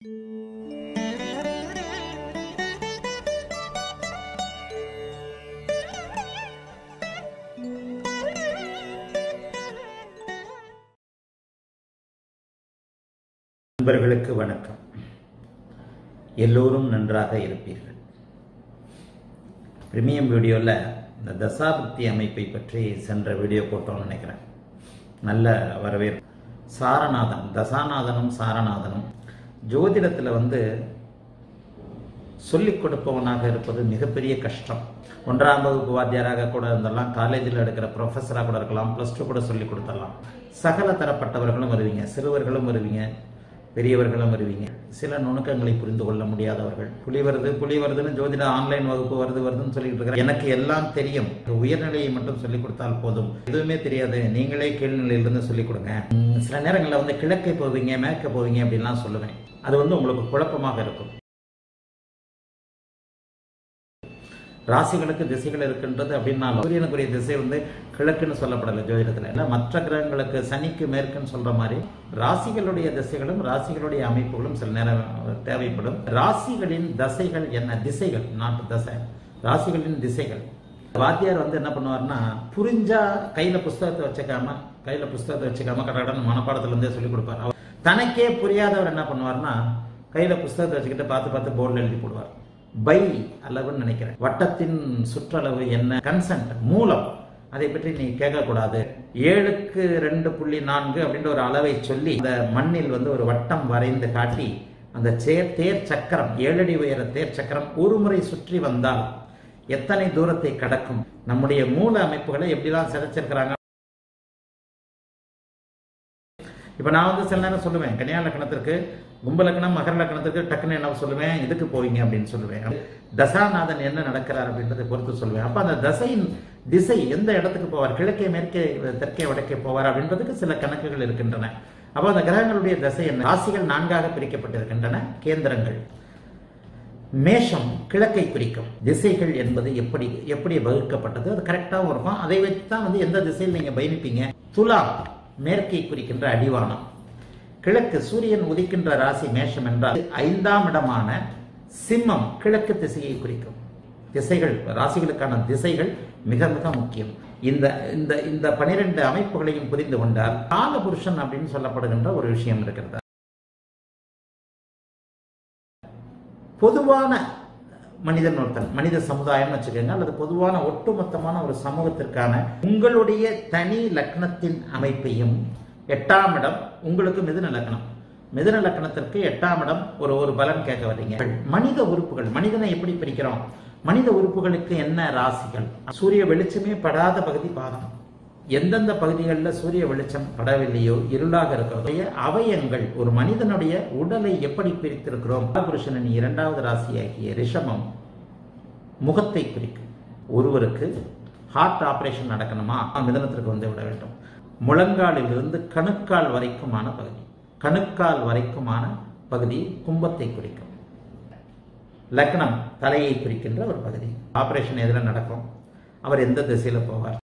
நண்பர்களுக்கு வணக்கம் எல்லோரும் நன்றாக இருப்பீர்கள் பிரீமியம் வீடியோவில் இந்த தசாபக்தி அமைப்பை பற்றி சென்ற வீடியோ போட்டோம்னு நினைக்கிறேன் நல்ல வரவேற்பு சாரநாதன் தசாநாதனும் சாரநாதனும் ஜோதிடத்தில் வந்து சொல்லிக் கொடுப்பவனாக இருப்பது மிகப்பெரிய கஷ்டம் ஒன்றாம் வகுப்பு வாத்தியாராக கூட இருந்தெல்லாம் காலேஜில் எடுக்கிற ப்ரொஃபஸராக கூட இருக்கலாம் ப்ளஸ் டூ கூட சொல்லிக் கொடுத்துடலாம் சகல தரப்பட்டவர்களும் வருவீங்க சிறுவர்களும் வருவீங்க பெரியவர்களும் வருவீங்க சில நுணுக்கங்களை புரிந்து கொள்ள முடியாதவர்கள் புலி வருது புலி வருதுன்னு ஜோதிட ஆன்லைன் வகுப்பு வருது வருதுன்னு சொல்லிட்டு இருக்கிறேன் எனக்கு எல்லாம் தெரியும் உயர்நிலையை மட்டும் சொல்லிக் கொடுத்தால் போதும் எதுவுமே தெரியாது நீங்களே கீழ்நிலையிலிருந்து சொல்லிக் கொடுங்க உம், சில நேரங்களில் வந்து கிழக்கே போவீங்க மேற்க போவீங்க அப்படின்லாம் சொல்லுவேன் அது வந்து உங்களுக்கு குழப்பமாக இருக்கும் ராசிகளுக்கு திசைகள் இருக்கின்றது அப்படின்னாலும் சூரியனுக்குரிய திசை வந்து கிழக்குன்னு சொல்லப்படலை ஜோதிடத்தில் இல்லை மற்ற கிரகங்களுக்கு சனிக்கு மேற்குன்னு சொல்ற மாதிரி ராசிகளுடைய திசைகளும் ராசிகளுடைய அமைப்புகளும் சில நேரம் தேவைப்படும் ராசிகளின் தசைகள் என்ன திசைகள் நாட்டு தசை ராசிகளின் திசைகள் வாத்தியார் வந்து என்ன பண்ணுவார்னா புரிஞ்சா கையில புஸ்தகத்தை வச்சுக்காம கையில புஸ்தகத்தை வச்சுக்காம கடகடன் மனப்பாடத்துல இருந்தே சொல்லி கொடுப்பார் அவர் தனக்கே புரியாதவர் என்ன பண்ணுவார்னா கையில புஸ்தகத்தை வச்சுக்கிட்டு பார்த்து பார்த்து போர்டில் எழுதி போடுவார் பை அளவுன்னு நினைக்கிறேன் வட்டத்தின் சுற்றளவு என்ன கன்சென்ட் மூலம் அதை பற்றி நீ கேட்கக்கூடாது ஏழுக்கு ரெண்டு புள்ளி நான்கு அப்படின்ற ஒரு அளவை சொல்லி அந்த மண்ணில் வந்து ஒரு வட்டம் வரைந்து காட்டி அந்த சேர் தேர் சக்கரம் ஏழடி உயர தேர் சக்கரம் ஒரு முறை சுற்றி வந்தால் எத்தனை தூரத்தை கடக்கும் நம்முடைய மூல அமைப்புகளை எப்படிலாம் சிதைச்சிருக்கிறாங்க இப்போ நான் வந்து சில நேரம் சொல்லுவேன் கன்னியா லக்கணத்திற்கு கும்ப லக்கணம் மகர லக்கணத்திற்கு டக்குன்னு என்ன சொல்லுவேன் இதுக்கு போவீங்க அப்படின்னு சொல்லுவேன் தசாநாதன் என்ன நடக்கிறார் அப்படின்றதை பொறுத்து சொல்லுவேன் அப்போ அந்த தசையின் திசை எந்த இடத்துக்கு போவார் கிழக்கே மேற்கே தெற்கே வடக்கே போவார் அப்படின்றதுக்கு சில கணக்குகள் இருக்கின்றன அப்போ அந்த கிரகங்களுடைய தசை என்ன ராசிகள் நான்காக பிரிக்கப்பட்டிருக்கின்றன கேந்திரங்கள் மேஷம் கிழக்கை குறிக்கும் திசைகள் என்பது எப்படி எப்படி வகுக்கப்பட்டது அது கரெக்டாகவும் இருக்கும் அதை வச்சு தான் வந்து எந்த திசையில் நீங்க பயணிப்பீங்க துலாம் மேற்கை குறிக்கின்ற அடிவானம் கிழக்கு சூரியன் உதிக்கின்ற ராசி மேஷம் என்றால் ஐந்தாம் இடமான சிம்மம் கிழக்கு திசையை குறிக்கும் திசைகள் ராசிகளுக்கான திசைகள் மிக மிக முக்கியம் இந்த இந்த இந்த பனிரெண்டு அமைப்புகளையும் புரிந்து கொண்டால் காலபுருஷன் அப்படின்னு சொல்லப்படுகின்ற ஒரு விஷயம் இருக்கிறது பொதுவான மனிதன் ஒருத்தன் மனித சமுதாயம்னு வச்சுக்கோங்க அல்லது பொதுவான ஒட்டுமொத்தமான ஒரு சமூகத்திற்கான உங்களுடைய தனி லக்னத்தின் அமைப்பையும் எட்டாம் இடம் உங்களுக்கு மிதுன லக்னம் மிதுன லக்னத்திற்கு எட்டாம் இடம் ஒரு ஒரு பலன் கேட்க வர்றீங்க மனித உறுப்புகள் மனிதனை எப்படி பிரிக்கிறோம் மனித உறுப்புகளுக்கு என்ன ராசிகள் சூரிய வெளிச்சமே படாத பகுதி பாதம் எந்தெந்த பகுதிகளில் சூரிய வெளிச்சம் படவில்லையோ இருளாக இருக்கிறதோ அவயங்கள் ஒரு மனிதனுடைய உடலை எப்படி பிரித்திருக்கிறோம் புருஷனின் இரண்டாவது ராசியாகிய ரிஷபம் முகத்தை குறிக்கும் ஒருவருக்கு ஹார்ட் ஆபரேஷன் நடக்கணுமா மிதனத்திற்கு வந்து விட வேண்டும் முழங்காலிலிருந்து கணுக்கால் வரைக்குமான பகுதி கணுக்கால் வரைக்குமான பகுதி கும்பத்தை குறிக்கும் லக்னம் தலையை குறிக்கின்ற ஒரு பகுதி ஆபரேஷன் எதில் நடக்கும் அவர் எந்த திசையில் போவார்